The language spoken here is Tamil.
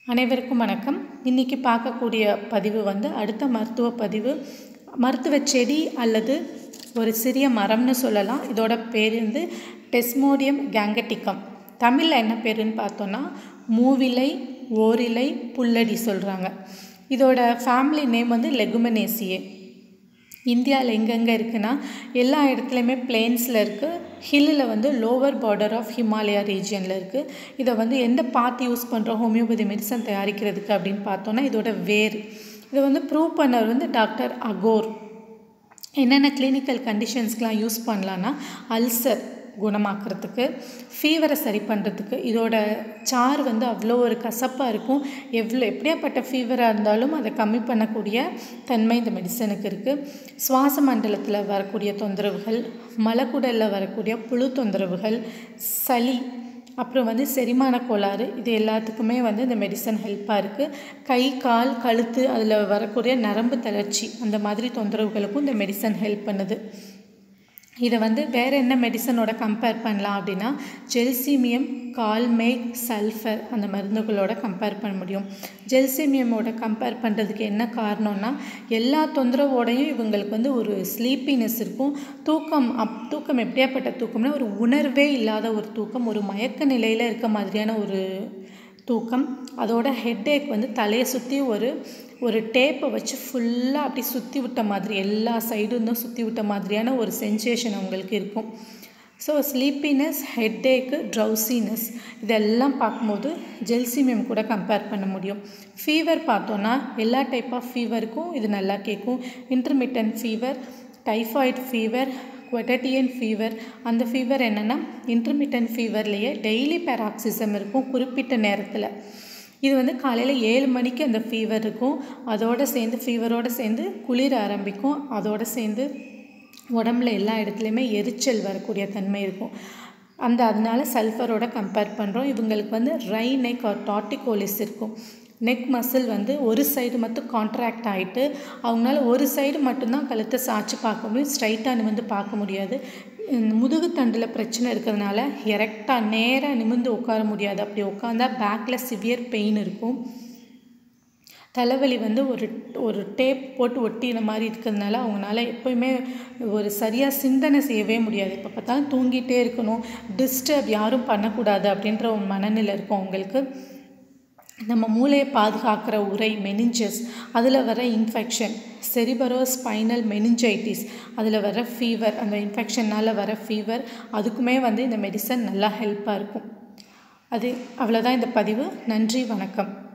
அனைவருக்கும் வணக்கம் இன்றைக்கி பார்க்கக்கூடிய பதிவு வந்து அடுத்த மருத்துவ பதிவு மருத்துவ செடி அல்லது ஒரு சிறிய மரம்னு சொல்லலாம் இதோட பேர் வந்து டெஸ்மோடியம் கேங்கட்டிக்கம் தமிழில் என்ன பேருன்னு பார்த்தோன்னா மூவிலை ஓரிலை புல்லடி சொல்கிறாங்க இதோட ஃபேமிலி நேம் வந்து லெகுமனேசியே இந்தியாவில் எங்கெங்கே இருக்குன்னா எல்லா இடத்துலையுமே பிளேன்ஸில் இருக்குது ஹில்லில் வந்து லோவர் பார்டர் ஆஃப் ஹிமாலயா ரீஜியனில் இருக்குது இதை வந்து எந்த பார்த்து யூஸ் பண்ணுறோம் ஹோமியோபதி மெடிசன் தயாரிக்கிறதுக்கு அப்படின்னு பார்த்தோன்னா இதோட வேர் இதை வந்து ப்ரூவ் பண்ணவர் வந்து டாக்டர் அகோர் என்னென்ன கிளினிக்கல் கண்டிஷன்ஸ்க்கெலாம் யூஸ் பண்ணலான்னா அல்சர் குணமாக்குறதுக்கு ஃபீவரை சரி பண்ணுறதுக்கு இதோட சாறு வந்து அவ்வளோ ஒரு கசப்பாக இருக்கும் எவ்வளோ எப்படியாப்பட்ட ஃபீவராக இருந்தாலும் அதை கம்மி பண்ணக்கூடிய தன்மை இந்த மெடிசனுக்கு இருக்குது சுவாச மண்டலத்தில் வரக்கூடிய தொந்தரவுகள் மலக்குடலில் வரக்கூடிய புழு தொந்தரவுகள் சளி அப்புறம் வந்து செரிமான கோளாறு இது எல்லாத்துக்குமே வந்து இந்த மெடிசன் ஹெல்ப்பாக இருக்குது கை கால் கழுத்து அதில் வரக்கூடிய நரம்பு தளர்ச்சி அந்த மாதிரி தொந்தரவுகளுக்கும் இந்த மெடிசன் ஹெல்ப் பண்ணுது இதை வந்து வேறு என்ன மெடிசனோட கம்பேர் பண்ணலாம் அப்படின்னா ஜெல்சீமியம் கால்மேக் சல்ஃபர் அந்த மருந்துகளோட கம்பேர் பண்ண முடியும் ஜெல்சீமியமோட கம்பேர் பண்ணுறதுக்கு என்ன காரணம்னா எல்லா தொந்தரவோடையும் இவங்களுக்கு வந்து ஒரு ஸ்லீப்பினஸ் இருக்கும் தூக்கம் அப் தூக்கம் எப்படியாப்பட்ட தூக்கம்னா ஒரு உணர்வே இல்லாத ஒரு தூக்கம் ஒரு மயக்க நிலையில் இருக்க மாதிரியான ஒரு தூக்கம் அதோட ஹெட்டேக் வந்து தலையை சுற்றி ஒரு ஒரு டேப்பை வச்சு ஃபுல்லாக அப்படி சுற்றி விட்ட மாதிரி எல்லா சைடும் தான் சுற்றி விட்ட மாதிரியான ஒரு சென்சேஷன் அவங்களுக்கு இருக்கும் ஸோ ஸ்லீப்பினஸ் ஹெட்டேக்கு ட்ரௌசினஸ் இதெல்லாம் பார்க்கும்போது ஜெல்சிமியம் கூட கம்பேர் பண்ண முடியும் ஃபீவர் பார்த்தோன்னா எல்லா டைப் ஆஃப் ஃபீவருக்கும் இது நல்லா கேட்கும் intermittent fever typhoid fever quotidian fever அந்த ஃபீவர் என்னென்னா இன்டர்மிட்டன் ஃபீவர்லேயே டெய்லி பேராக்சிசம் இருக்கும் குறிப்பிட்ட நேரத்தில் இது வந்து காலையில் ஏழு மணிக்கு அந்த ஃபீவர் இருக்கும் அதோடு சேர்ந்து ஃபீவரோடு சேர்ந்து குளிர ஆரம்பிக்கும் அதோடு சேர்ந்து உடம்புல எல்லா இடத்துலையுமே எரிச்சல் வரக்கூடிய தன்மை இருக்கும் அந்த அதனால சல்ஃபரோட கம்பேர் பண்ணுறோம் இவங்களுக்கு வந்து ரை நெக் ஆர் டாட்டிகோலிஸ் இருக்கும் நெக் மசில் வந்து ஒரு சைடு மட்டும் கான்ட்ராக்ட் ஆகிட்டு அவங்களால ஒரு சைடு மட்டும்தான் கழுத்தை சாய்ச்சி பார்க்க முடியும் ஸ்ட்ரைட்டாக நிமிந்து பார்க்க முடியாது முதுகு தண்டில் பிரச்சனை இருக்கிறதுனால எரெக்டாக நேராக நிமிந்து உட்கார முடியாது அப்படி உட்காந்தா பேக்கில் சிவியர் பெயின் இருக்கும் தலைவலி வந்து ஒரு ஒரு டேப் போட்டு ஒட்டின மாதிரி இருக்கிறதுனால அவங்களால எப்போயுமே ஒரு சரியாக சிந்தனை செய்யவே முடியாது இப்போ பார்த்தாலும் தூங்கிட்டே இருக்கணும் டிஸ்டர்ப் யாரும் பண்ணக்கூடாது அப்படின்ற ஒரு மனநிலை இருக்கும் அவங்களுக்கு நம்ம மூளையை பாதுகாக்கிற உரை மெனிஞ்சஸ் அதில் வர இன்ஃபெக்ஷன் செரிபரோ ஸ்பைனல் மெனிஞ்சைட்டிஸ் அதில் வர ஃபீவர் அந்த இன்ஃபெக்ஷனால் வர ஃபீவர் அதுக்குமே வந்து இந்த மெடிசன் நல்லா ஹெல்ப்பாக இருக்கும் அது அவ்வளோதான் இந்த பதிவு நன்றி வணக்கம்